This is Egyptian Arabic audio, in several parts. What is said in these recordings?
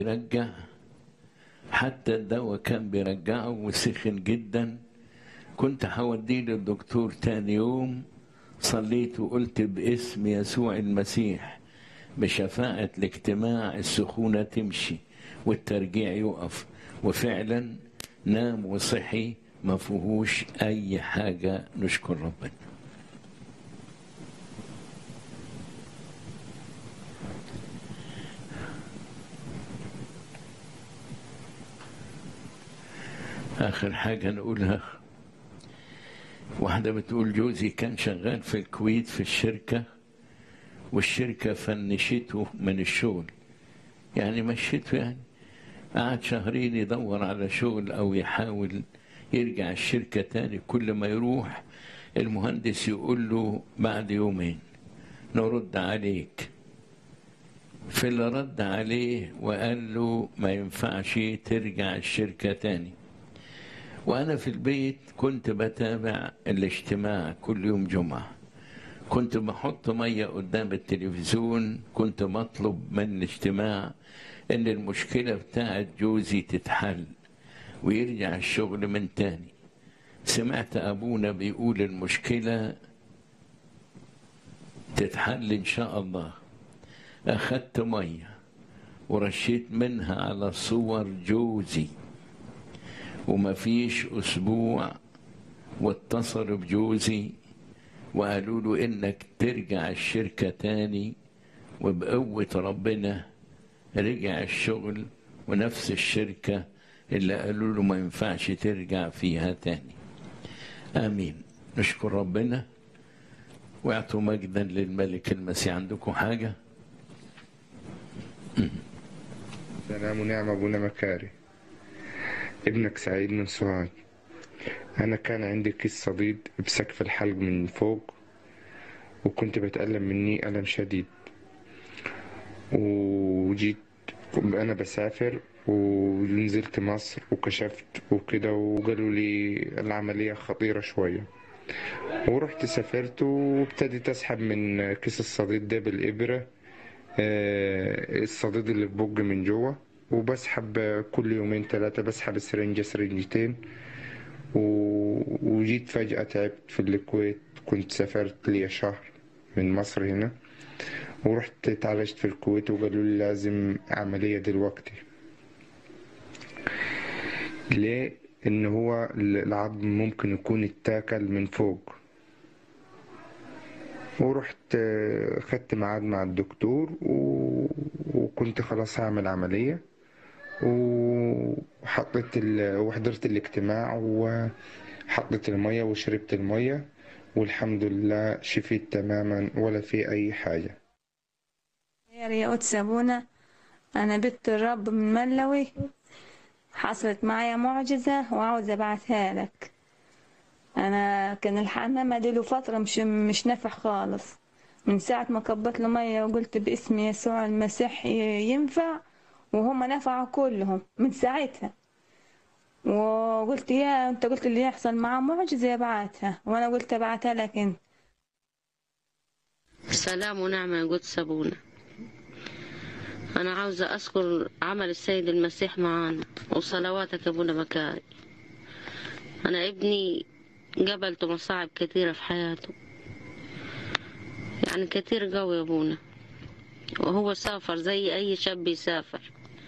يرجع حتى الدواء كان بيرجعه وسخن جدا كنت هوديه للدكتور تاني يوم صليت وقلت باسم يسوع المسيح بشفاعة الاجتماع السخونة تمشي والترجيع يقف وفعلا نام وصحي ما فيهوش أي حاجة نشكر ربنا آخر حاجة نقولها واحدة بتقول جوزي كان شغال في الكويت في الشركة والشركة فنشته من الشغل يعني مشيته يعني قعد شهرين يدور على شغل أو يحاول يرجع الشركة تاني كل ما يروح المهندس يقول له بعد يومين نرد عليك فاللي رد عليه وقال له ما ينفعش ترجع الشركة تاني وأنا في البيت كنت بتابع الاجتماع كل يوم جمعة كنت بحط مية قدام التلفزيون كنت بطلب من الاجتماع إن المشكلة بتاعت جوزي تتحل ويرجع الشغل من تاني سمعت أبونا بيقول المشكلة تتحل إن شاء الله أخدت مية ورشيت منها على صور جوزي وما فيش أسبوع واتصلوا بجوزي وقالوا له إنك ترجع الشركة تاني وبقوة ربنا رجع الشغل ونفس الشركة اللي قالوا له ما ينفعش ترجع فيها تاني آمين نشكر ربنا واعطوا مجدا للملك المسيح عندكم حاجة سلام ونعم أبونا مكاري ابنك سعيد من سوهاج أنا كان عندي كيس صديد بسقف الحلق من فوق وكنت بتألم مني ألم شديد وجيت أنا بسافر ونزلت مصر وكشفت وكده وقالوا لي العملية خطيرة شوية ورحت سافرت وابتديت أسحب من كيس الصديد ده بالإبرة آه، الصديد اللي في بق من جوه وبسحب كل يومين ثلاثة بسحب سرنجة سرنجتين و- وجيت فجأة تعبت في الكويت كنت سافرت لي شهر من مصر هنا ورحت اتعالجت في الكويت وقالوا لي لازم عملية دلوقتي ليه؟ إن هو العظم ممكن يكون اتاكل من فوق ورحت آه، خدت ميعاد مع الدكتور و... وكنت خلاص هعمل عملية وحطيت ال... وحضرت الاجتماع وحطيت المية وشربت المية والحمد لله شفيت تماما ولا في أي حاجة يا قدس أبونا أنا بنت الرب من ملوي حصلت معايا معجزة وعاوزة أبعتها لك أنا كان الحمامة دي له فترة مش مش نافع خالص من ساعة ما كبت له مية وقلت باسم يسوع المسيح ي- ينفع وهم نفعوا كلهم من ساعتها وقلت يا انت قلت اللي يحصل معاه معجزة ابعتها وانا قلت ابعتها لك انت سلام ونعمة يا قدس أبونا أنا عاوزة أذكر عمل السيد المسيح معانا وصلواتك يا أبونا مكاري أنا ابني قابلته مصاعب كثيرة في حياته يعني كتير قوي يا أبونا وهو سافر زي أي شاب يسافر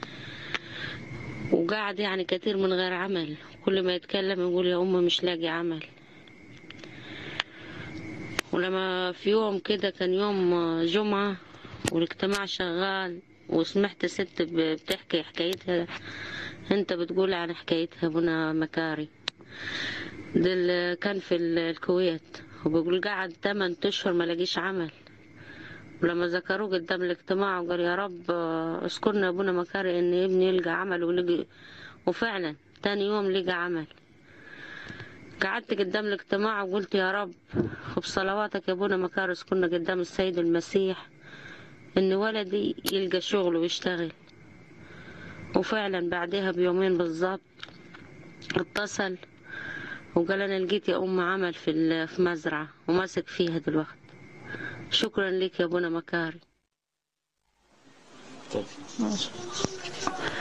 وقاعد يعني كتير من غير عمل كل ما يتكلم يقول يا أمي مش لاقي عمل ولما في يوم كده كان يوم جمعة والاجتماع شغال وسمعت ست ب- بتحكي حكايتها انت بتقول عن حكايتها ابونا مكاري ده اللي كان في ال- الكويت وبيقول قعد 8 اشهر ما لقيش عمل ولما ذكروه قدام الاجتماع وقال يا رب آه، اذكرنا يا ابونا مكاري ان ابني يلقى عمل ولقي وفعلا تاني يوم لقى عمل قعدت قدام الاجتماع وقلت يا رب وبصلواتك يا ابونا مكارس كنا قدام السيد المسيح ان ولدي يلقى شغل ويشتغل وفعلا بعدها بيومين بالظبط اتصل وقال انا لقيت يا ام عمل في ال- في مزرعه وماسك فيها دلوقتي شكرا لك يا ابونا مكاري اتفضل ماشي